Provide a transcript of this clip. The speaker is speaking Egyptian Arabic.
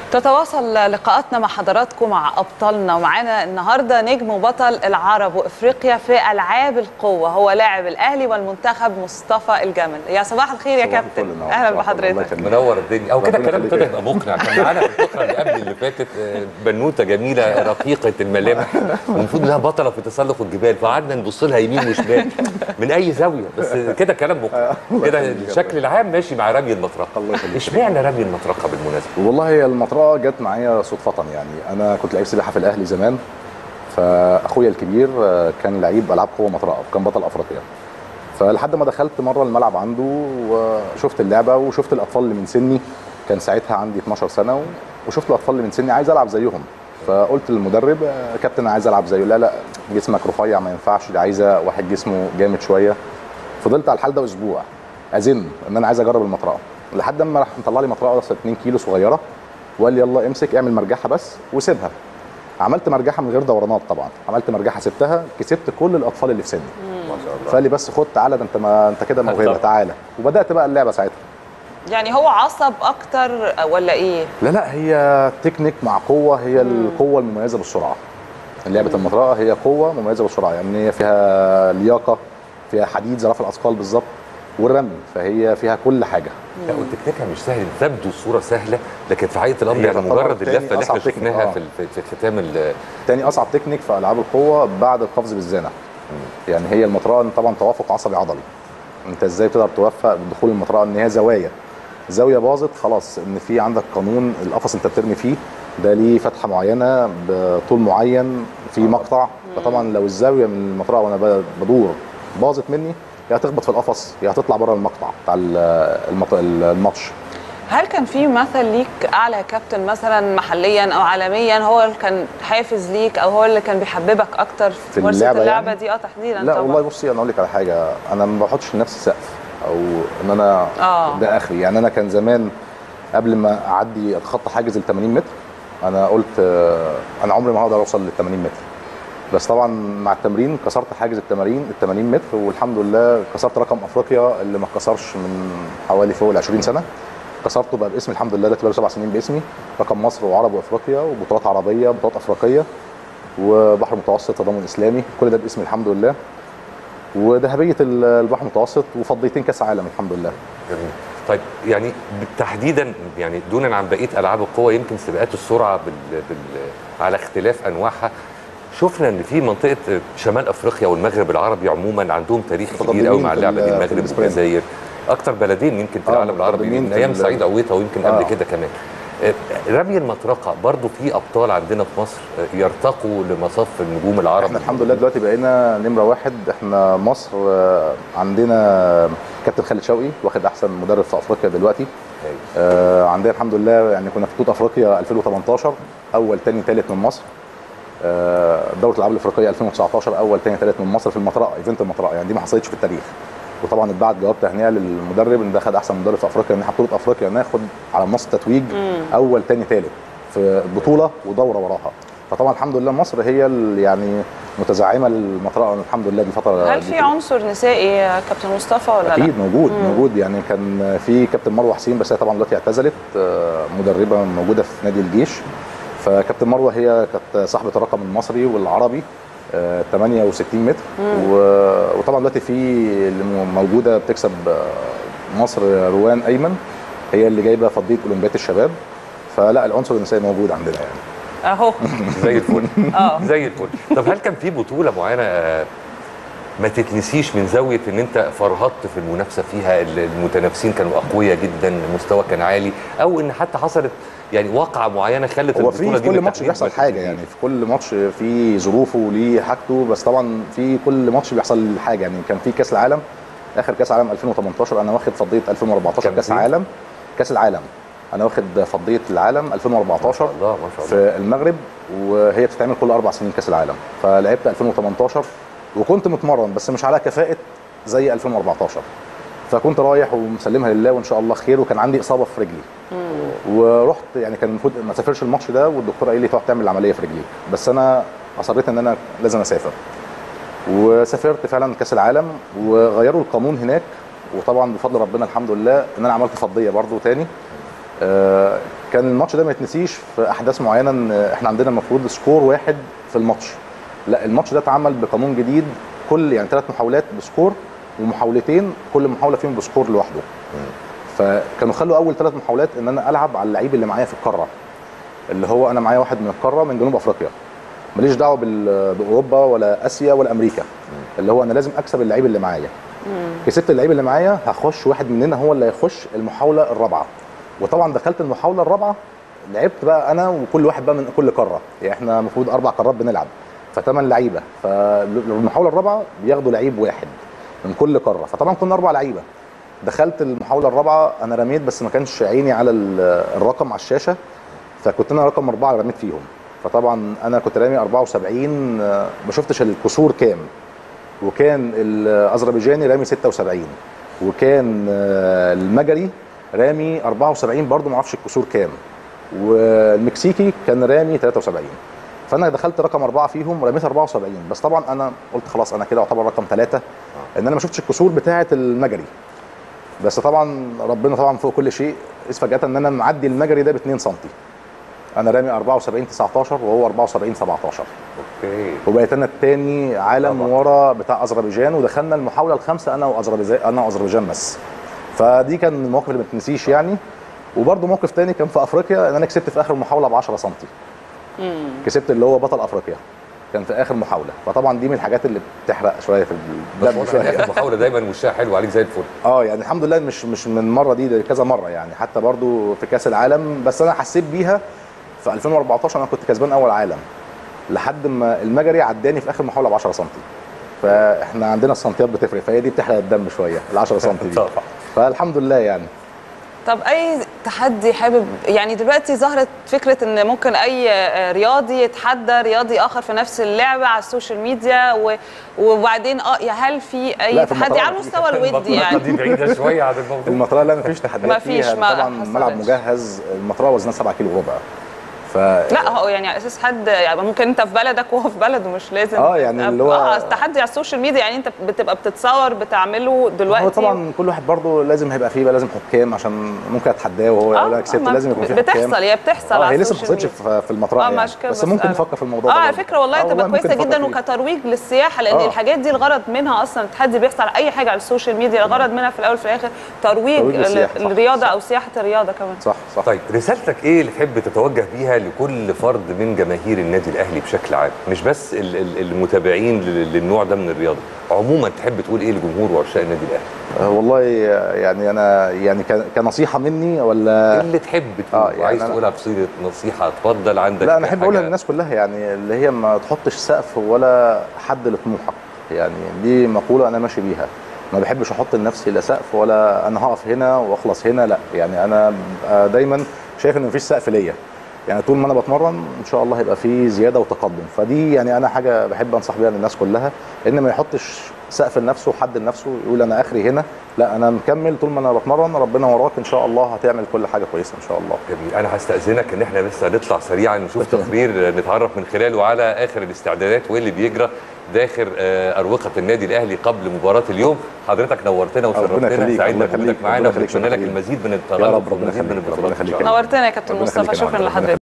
تتواصل لقاءاتنا مع حضراتكم مع ابطالنا ومعانا النهارده نجم وبطل العرب وافريقيا في العاب القوه هو لاعب الاهلي والمنتخب مصطفى الجمل يا صباح الخير يا صباح كابتن الفل، نعم. اهلا صباح الفل، الله بحضرتك يخليك. منور الدنيا او كده ربنا الكلام يخليك. ابتدى يبقى مقنع كان معانا في الفقره اللي قبل اللي فاتت آه، بنوته جميله رقيقه الملامح المفروض انها بطله في تسلق الجبال فقعدنا نبص لها يمين وشمال من اي زاويه بس كده كلام مقنع كده الشكل العام ماشي مع رمي المطرقه الله يخليك. اشمعنى رمي المطرقه بالمناسبه؟ والله هي المطرقه جت معايا صدفه يعني انا كنت لعيب سباحه في الاهلي زمان فاخويا الكبير آه، كان لعيب العاب قوه مطرقه وكان بطل افريقيا فلحد ما دخلت مره الملعب عنده وشفت اللعبه وشفت الاطفال اللي من سني كان ساعتها عندي 12 سنه و- وشفت الاطفال اللي من سني عايز العب زيهم فقلت للمدرب آه، كابتن أنا عايز العب زيه لا لا جسمك رفيع ما ينفعش دي عايزه واحد جسمه جامد شويه فضلت على الحال ده اسبوع ازن ان انا عايز اجرب المطرقه لحد ما راح مطلع لي مطرقه 2 كيلو صغيره وقال لي يلا امسك اعمل مرجحه بس وسيبها عملت مرجحه من غير دورانات طبعا عملت مرجحه سبتها كسبت كل الاطفال اللي في سني ما شاء الله فقال لي بس خد تعالى ده انت ما انت كده موهبه طبعا. تعالى وبدات بقى اللعبه ساعتها يعني هو عصب اكتر ولا ايه لا لا هي تكنيك مع قوه هي القوه المميزه بالسرعه لعبه المطرقه هي قوه مميزه بالسرعه يعني هي فيها لياقه فيها حديد زي رفع الاثقال بالظبط والرمي فهي فيها كل حاجه لا وتكنيكها مش سهل تبدو الصوره سهله لكن في حقيقه الامر هي يعني تعتبر مجرد تاني اللفه اللي احنا أصعب تكنيك، شفناها آه. في ال- في في ختام ال- تاني اصعب تكنيك في العاب القوه بعد القفز بالزانه يعني هي المطرقه طبعا توافق عصبي عضلي انت ازاي تقدر توفق دخول المطرقه ان هي زوايا زاويه باظت خلاص ان في عندك قانون القفص انت بترمي فيه ده ليه فتحه معينه بطول معين في مقطع فطبعا لو الزاويه من المطرقه وانا ب- بدور باظت مني يا هتخبط في القفص يا هتطلع بره المقطع بتاع ال- المط- الماتش هل كان في مثل ليك اعلى كابتن مثلا محليا او عالميا هو اللي كان حافز ليك او هو اللي كان بيحببك اكتر في في ممارسه اللعبة اللعبه يعني؟ دي اه تحديدا لا طبعا والله بصي انا اقول لك على حاجه انا ما بحطش لنفسي سقف او ان انا آه. ده اخري يعني انا كان زمان قبل ما اعدي اتخطى حاجز ال 80 متر انا قلت آه، انا عمري ما هقدر اوصل لل 80 متر بس طبعا مع التمرين كسرت حاجز ال 80 ال 80 متر والحمد لله كسرت رقم افريقيا اللي ما اتكسرش من حوالي فوق ال 20 سنه كسرته بقى باسمي الحمد لله ده بقى سبع سنين باسمي رقم مصر وعرب وافريقيا وبطولات عربيه وبطولات افريقيه وبحر متوسط تضامن اسلامي كل ده باسمي الحمد لله وذهبيه ال- البحر المتوسط وفضيتين كاس عالم الحمد لله جميل طيب يعني تحديدا يعني دونا عن بقيه العاب القوه يمكن سباقات السرعه بال... بال... على اختلاف انواعها شفنا ان في منطقه شمال افريقيا والمغرب العربي عموما عندهم تاريخ كبير قوي مع في اللعبه ال- دي في المغرب السبرنت. والجزائر اكتر بلدين يمكن في آه، العالم العربي متقدمين من في ايام ال- سعيد قويطه ويمكن آه. قبل كده كمان آه، رمي المطرقه برضو في ابطال عندنا في مصر آه، يرتقوا لمصاف النجوم العرب احنا الحمد لله دلوقتي بقينا نمره واحد احنا مصر آه، عندنا كابتن خالد شوقي واخد احسن مدرب في افريقيا دلوقتي أيوة. آه، عندنا الحمد لله يعني كنا في بطوله افريقيا 2018 اول تاني تالت من مصر آه، دوره الالعاب الافريقيه 2019 اول تاني تالت من مصر في المطرقه ايفنت المطرقه يعني دي ما حصلتش في التاريخ وطبعا اتبعت جواب تهنئه للمدرب ان ده خد احسن مدرب في افريقيا ان احنا بطوله افريقيا ناخد على منصه التتويج اول تاني تالت في بطوله ودوره وراها فطبعا الحمد لله مصر هي ال- يعني متزعمه للمطرقه الحمد لله دي الفتره هل دي في كلها. عنصر نسائي يا كابتن مصطفى ولا لا؟ اكيد موجود موجود يعني كان في كابتن مروه حسين بس هي طبعا دلوقتي اعتزلت آه، مدربه موجوده في نادي الجيش فكابتن مروه هي كانت صاحبه الرقم المصري والعربي آه، 68 متر و- وطبعا دلوقتي في اللي موجوده بتكسب آه، مصر روان ايمن هي اللي جايبه فضيه اولمبياد الشباب فلا العنصر النسائي موجود عندنا يعني اهو زي الفل اه زي الفل طب هل كان في بطوله معينه آه، ما تتنسيش من زاويه ان انت فرهطت في المنافسه فيها ال- المتنافسين كانوا اقوياء جدا المستوى كان عالي او ان حتى حصلت يعني واقعه معينه خلت هو في البطوله في دي كل ماتش بالتحديد بيحصل ما حاجه تتنسيش. يعني في كل ماتش في ظروفه وليه حاجته بس طبعا في كل ماتش بيحصل حاجه يعني كان في كاس العالم اخر كاس عالم 2018 انا واخد فضيه 2014 كان كاس في؟ عالم كاس العالم انا واخد فضيه العالم 2014 ما شاء الله ما شاء الله في المغرب وهي بتتعمل كل اربع سنين كاس العالم فلعبت 2018 وكنت متمرن بس مش على كفاءه زي 2014 فكنت رايح ومسلمها لله وان شاء الله خير وكان عندي اصابه في رجلي ورحت يعني كان المفروض ما اسافرش الماتش ده والدكتور قال لي تروح تعمل العمليه في رجليك بس انا اصريت ان انا لازم اسافر وسافرت فعلا كاس العالم وغيروا القانون هناك وطبعا بفضل ربنا الحمد لله ان انا عملت فضيه برضو تاني آه، كان الماتش ده ما يتنسيش في احداث معينه ان احنا عندنا المفروض سكور واحد في الماتش لا الماتش ده اتعمل بقانون جديد كل يعني ثلاث محاولات بسكور ومحاولتين كل محاوله فيهم بسكور لوحده فكانوا خلوا اول ثلاث محاولات ان انا العب على اللعيب اللي معايا في القاره اللي هو انا معايا واحد من القاره من جنوب افريقيا ماليش دعوه بال- باوروبا ولا اسيا ولا امريكا اللي هو انا لازم اكسب اللعيب اللي معايا كسبت اللعيب اللي معايا هخش واحد مننا هو اللي هيخش المحاوله الرابعه وطبعا دخلت المحاوله الرابعه لعبت بقى انا وكل واحد بقى من كل قاره يعني احنا المفروض اربع قارات بنلعب فثمان لعيبه فالمحاوله الرابعه بياخدوا لعيب واحد من كل قاره فطبعا كنا اربع لعيبه دخلت المحاوله الرابعه انا رميت بس ما كانش عيني على ال- الرقم على الشاشه فكنت انا رقم اربعه رميت فيهم فطبعا انا كنت رامي 74 آه، ما شفتش الكسور كام وكان الاذربيجاني رامي 76 وكان آه، المجري رامي 74 برضه ما اعرفش الكسور كام والمكسيكي كان رامي 73 فانا دخلت رقم اربعه فيهم رميت 74 بس طبعا انا قلت خلاص انا كده اعتبر رقم ثلاثه ان انا ما شفتش الكسور بتاعه المجري بس طبعا ربنا طبعا فوق كل شيء اذ فجاه ان انا معدي المجري ده ب 2 سم انا رامي 74 19 وهو 74 17 اوكي وبقيت انا الثاني عالم طبعا. ورا بتاع اذربيجان ودخلنا المحاوله الخامسه انا واذربيجان انا واذربيجان بس فدي كان من المواقف اللي ما تنسيش يعني وبرده موقف تاني كان في افريقيا ان انا كسبت في اخر محاوله ب 10 سم كسبت اللي هو بطل افريقيا كان في اخر محاوله فطبعا دي من الحاجات اللي بتحرق شويه في بس الدم واضح شويه إن اخر محاوله دايما وشها حلو عليك زي الفل اه يعني الحمد لله مش مش من مره دي ده كذا مره يعني حتى برضو في كاس العالم بس انا حسيت بيها في 2014 انا كنت كسبان اول عالم لحد ما المجري عداني في اخر محاوله ب 10 سم فاحنا عندنا السنتيات بتفرق فهي دي بتحرق الدم شويه ال 10 سم دي طبعا. فالحمد لله يعني طب اي تحدي حابب يعني دلوقتي ظهرت فكره ان ممكن اي آه، رياضي يتحدى رياضي اخر في نفس اللعبه على السوشيال ميديا و... وبعدين اه يا هل في لا، اي في تحدي المطار على في المستوى الودي المطرقة يعني دي بعيده شويه عن الموضوع المطرقه لا مفيش تحديات مفيش، فيها ما طبعا حصلتش. ملعب مجهز المطرقه وزنها 7 كيلو وربع ف لا هو يعني على اساس حد يعني ممكن انت في بلدك وهو في بلده مش لازم آه، يعني تبقى- اللي هو- اه التحدي على السوشيال ميديا يعني انت بتبقى بتتصور بتعمله دلوقتي هو طبعا كل واحد برضه لازم هيبقى فيه بقى لازم حكام عشان ممكن اتحداه وهو يقول انا كسبت ما لازم يكون في حكام بتحصل هي بتحصل اه على هي لسه ما السوشيال حصلتش ميديا. في في المطرقه اه يعني مش كده بس ممكن بسألك. نفكر في الموضوع اه ده على برضه. فكره والله آه، تبقى ممكن كويسه نفكر جدا فيه. وكترويج للسياحه لان آه. الحاجات دي الغرض منها اصلا التحدي بيحصل على اي حاجه على السوشيال ميديا الغرض منها في الاول وفي الاخر ترويج ترويج للسياحة، صح، الرياضه صح. او سياحه الرياضه كمان صح صح طيب رسالتك ايه اللي تحب تتوجه بيها لكل فرد من جماهير النادي الاهلي بشكل عام مش بس ال- ال- المتابعين لل- للنوع ده من الرياضه عموما تحب تقول ايه لجمهور وعشاق النادي الاهلي آه، والله يعني انا يعني ك- كنصيحه مني ولا اللي تحب تقول آه، آه يعني عايز أنا- تقولها بصيغه نصيحه اتفضل عندك لا انا احب حاجة- اقولها للناس كلها يعني اللي هي ما تحطش سقف ولا حد لطموحك يعني دي مقوله انا ماشي بيها ما بحبش احط لنفسي لا سقف ولا انا هقف هنا واخلص هنا لا يعني انا ببقى دايما شايف ان مفيش سقف ليا يعني طول ما انا بتمرن ان شاء الله هيبقى في زياده وتقدم فدي يعني انا حاجه بحب انصح بيها للناس كلها ان ما يحطش سقف لنفسه وحد لنفسه يقول انا اخري هنا لا انا مكمل طول ما انا بتمرن ربنا وراك ان شاء الله هتعمل كل حاجه كويسه ان شاء الله جميل انا هستاذنك ان احنا بس هنطلع سريعا نشوف تمام. تقرير نتعرف من خلاله على اخر الاستعدادات وايه اللي بيجرى داخل آه، اروقه النادي الاهلي قبل مباراه اليوم حضرتك نورتنا ربنا وشرفتنا يخليك، سعدنا ربنا بوجودك يخليك، معانا ربنا يخليك، ونتمنى لك شكراً. المزيد من يا التغلب رب ربنا والمزيد من يخليك ربنا البطولات إن شاء يخليك الله. نورتنا يا كابتن ربنا مصطفى يخليك يا شكرا معلم. لحضرتك